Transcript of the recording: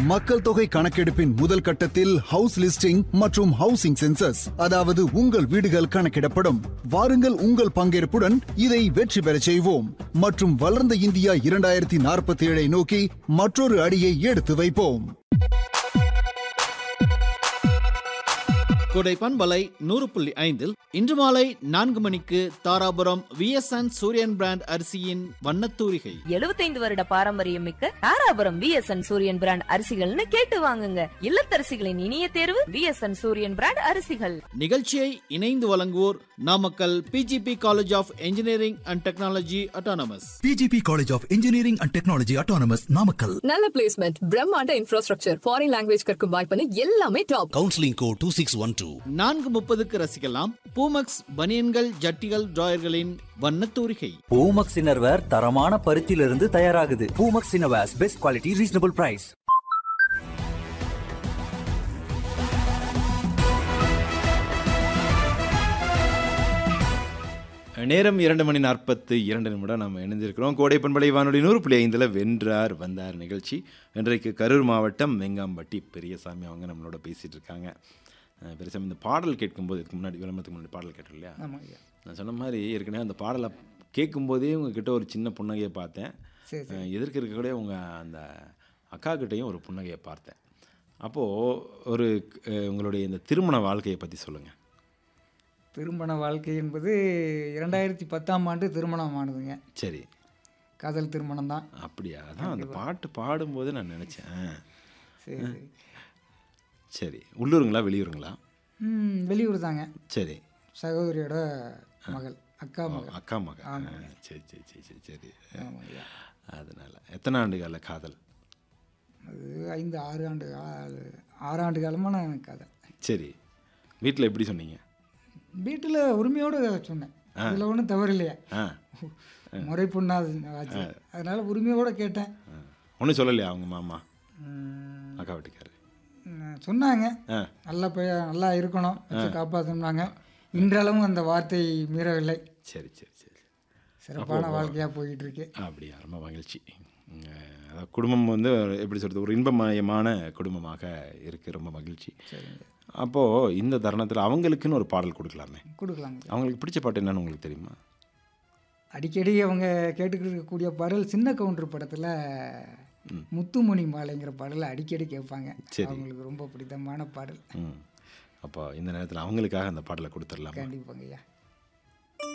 மக்கள் தொகை கணக்கெடுப்பின் முதல் கட்டத்தில் ஹவுஸ் லிஸ்டிங் மற்றும் ஹவுசிங் சென்சஸ் அதாவது உங்கள் வீடுகள் கணக்கிடப்படும் வாருங்கள் உங்கள் பங்கேற்புடன் இதை வெற்றி பெறச் செய்வோம் மற்றும் வளர்ந்த இந்தியா இரண்டாயிரத்தி நாற்பத்தி ஏழை நோக்கி மற்றொரு அடியை எடுத்து வைப்போம் கொடை பண்பலை நூறு புள்ளி ஐந்தில் இன்று மாலை நான்கு மணிக்கு தாராபுரம் விஎஸ்என் சூரியன் பிராண்ட் அரிசியின் வண்ணத்தூரிகை எழுபத்தைந்து வருட பாரம்பரியம் மிக்க தாராபுரம் விஎஸ்என் சூரியன் பிராண்ட் அரிசிகள்னு கேட்டு வாங்குங்க இல்லத்தரசிகளின் இனிய தேர்வு விஎஸ்என் சூரியன் பிராண்ட் அரிசிகள் நிகழ்ச்சியை இணைந்து வழங்குவோர் Namakkal PGP college of engineering and technology autonomous PGP College of Engineering and Technology Autonomous Namakkal. நல்ல பிளேஸ்மெண்ட் பிரம்மாண்ட இன்ஃப்ராஸ்ட்ரக்சர் ஃபாரின் லாங்குவேஜ் கற்கும் வாய்ப்புன்னு எல்லாமே top counselling code two six one two நான்கு முப்பதுக்கு ரசிக்கலாம் பூமக்ஸ் பனியன்கள் ஜட்டிகள் டிராயர்களின் வண்ணத்தூரிகை பூமக்ஸ் இன்னர்வேர் தரமான பருத்தியிலிருந்து தயாராகுது Poomex innerwears best quality reasonable price நேரம் இரண்டு மணி நாற்பத்து இரண்டு நிமிடம் நம்ம இணைந்திருக்கிறோம் கோடை பண்பலை வானொலி நூறு புள்ளி ஐந்தில் வென்றார் வந்தார் நிகழ்ச்சி இன்றைக்கு கரூர் மாவட்டம் வெங்காம்பட்டி பெரியசாமி அவங்க நம்மளோட பேசிகிட்டு இருக்காங்க அஹ் பெரியசாமி இந்த பாடல் கேட்கும்போது இதுக்கு முன்னாடி விளம்பரத்துக்கு முன்னாடி பாடல் கேட்டோம் இல்லையா நான் சொன்ன மாதிரி ஏற்கனவே அந்த பாடலை கேட்கும்போதே உங்ககிட்ட ஒரு சின்ன புன்னகையை பார்த்தேன் அஹ் எதிர்க்க இருக்கக்கூடிய உங்கள் அந்த அக்கா கிட்டேயும் ஒரு புன்னகையை பார்த்தேன் அப்போது ஒரு அஹ் உங்களுடைய இந்த திருமண வாழ்க்கையை பற்றி சொல்லுங்கள் திருமண வாழ்க்கை என்பது இரண்டாயிரத்தி பத்தாம் ஆண்டு திருமணம் ஆனதுங்க சரி காதல் திருமணம் தான் அப்படியா அதான் அந்த பாட்டு பாடும்போது நான் நினச்சேன் சரி சரி சரி உள்ளூருங்களா வெளியூருங்களா ம், வெளியூர் தாங்க சரி சகோதரியோட மகள் அக்கா ஓ, மகள் அக்கா மகன் ஆ, சரி சரி சரி சரி சரி ஆமாய்யா. அதனால எத்தனை ஆண்டு கால காதல் அது ஐந்து ஆறு ஆண்டு கா- ஆறு ஆண்டு காலமான கதை சரி வீட்டில் எப்படி சொன்னீங்க வீட்டில் உரிமையோடு சொன்னேன் அதில் ஒன்றும் தவறு இல்லையா ஆ முறை பொண்ணாது ஆச்சு அதனால உரிமையோடு கேட்டேன் ஒன்றும் சொல்லலையா அவங்க மாமா ம், அக்கா வீட்டுக்காரு ம், சொன்னாங்க ஆ நல்லா போய் நல்லா இருக்கணும் வச்சு காப்பாற்றணும்னாங்க இன்றளவும் அந்த வார்த்தை மீறவில்லை சரி சரி சரி சிறப்பான வாழ்க்கையாக போயிட்டு இருக்கு அப்படியா ரொம்ப மகிழ்ச்சி உம், அதாவது குடும்பம் வந்து எப்படி சொல்கிறது ஒரு இன்பமயமான குடும்பமாக இருக்குது ரொம்ப மகிழ்ச்சி அப்போது இந்த தருணத்தில் அவங்களுக்குன்னு ஒரு பாடல் கொடுக்கலாமே கொடுக்கலாங்க அவங்களுக்கு பிடிச்ச பாட்டு என்னன்னு உங்களுக்கு தெரியுமா அடிக்கடி அவங்க கேட்டுக்கிட்டு இருக்கக்கூடிய பாடல் சின்ன கவுண்டர் படத்தில் முத்துமணி மாலைங்கிற பாடலை அடிக்கடி கேட்பாங்க சரி. அவங்களுக்கு ரொம்ப பிடித்தமான பாடல் ம் அப்போ இந்த நேரத்தில் அவங்களுக்காக அந்த பாடலை கொடுத்துடலாமா கண்டிப்பாங்கய்யா